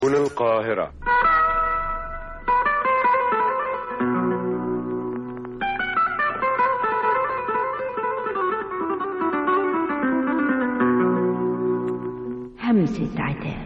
هنا القاهرة همسة عتاب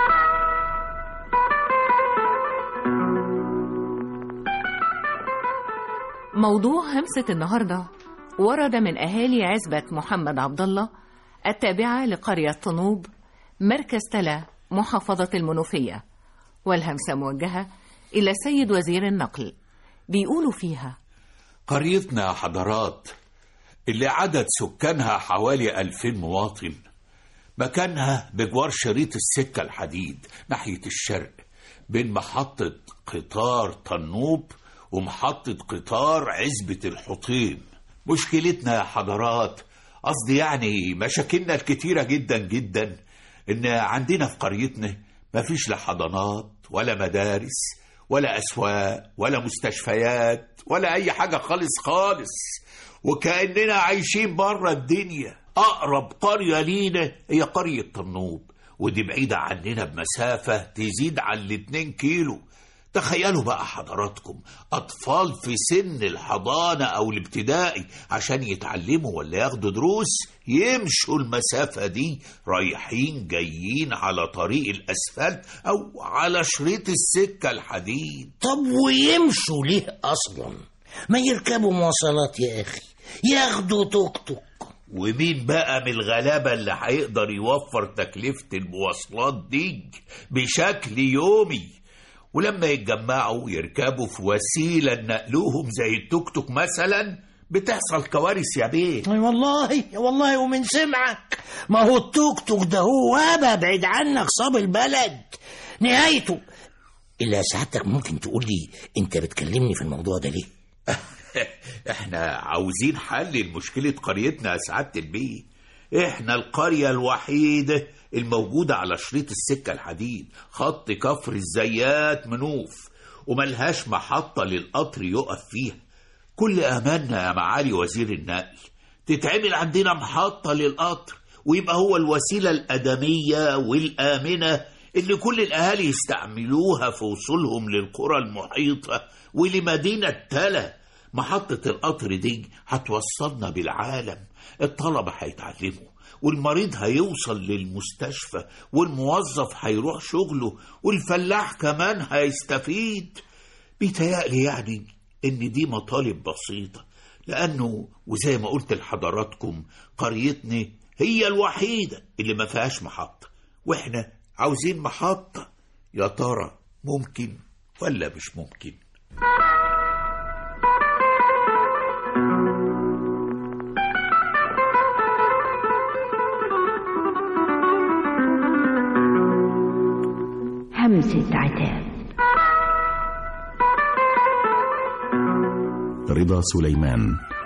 موضوع همسة النهاردة ورد من أهالي عزبة محمد عبد الله التابعة لقرية طنوب مركز تلا محافظة المنوفية والهمسة موجهة إلى السيد وزير النقل بيقولوا فيها قريتنا يا حضرات اللي عدد سكانها حوالي ألفين مواطن مكانها بجوار شريط السكة الحديد ناحية الشرق بين محطة قطار طنوب ومحطة قطار عزبة الحطيم مشكلتنا يا حضرات قصدي يعني مشاكلنا الكتيرة جدا جدا إن عندنا في قريتنا مفيش لا حضانات ولا مدارس ولا أسواق ولا مستشفيات ولا أي حاجة خالص خالص وكأننا عايشين بره الدنيا أقرب قرية لينا هي قرية طنوب ودي بعيدة عننا بمسافة تزيد عن الاتنين كيلو تخيلوا بقى حضراتكم أطفال في سن الحضانة أو الابتدائي عشان يتعلموا ولا ياخدوا دروس يمشوا المسافة دي رايحين جايين على طريق الأسفلت أو على شريط السكة الحديد طب ويمشوا ليه اصلا ما يركبوا مواصلات يا اخي ياخدوا توك توك ومين بقى من الغلابة اللي هيقدر يوفر تكلفة المواصلات دي بشكل يومي ولما يتجمعوا يركبوا في وسيلة نقلوهم زي التوك توك مثلا بتحصل كوارث يا بيه أي والله والله ومن سمعك ما هو التوك توك ده هو وابا بعيد عنك صاب البلد نهايته إلا سعادتك ممكن تقول لي أنت بتكلمني في الموضوع ده ليه؟ احنا عاوزين حل لمشكلة قريتنا يا سعادة البيه احنا القرية الوحيدة الموجودة على شريط السكة الحديد خط كفر الزيات منوف وملهاش محطة للقطر يقف فيها كل أماننا يا معالي وزير النقل تتعمل عندنا محطة للقطر ويبقى هو الوسيلة الأدمية والآمنة اللي كل الأهالي يستعملوها في وصولهم للقرى المحيطة ولمدينة تلا محطة القطر دي هتوصلنا بالعالم الطلبة هيتعلموا والمريض هيوصل للمستشفى والموظف هيروح شغله والفلاح كمان هيستفيد بيتهيألي يعني إن دي مطالب بسيطة لأنه وزي ما قلت لحضراتكم قريتنا هي الوحيدة اللي ما فيهاش محطة وإحنا عاوزين محطة يا ترى ممكن ولا مش ممكن همسة عتاب رضا سليمان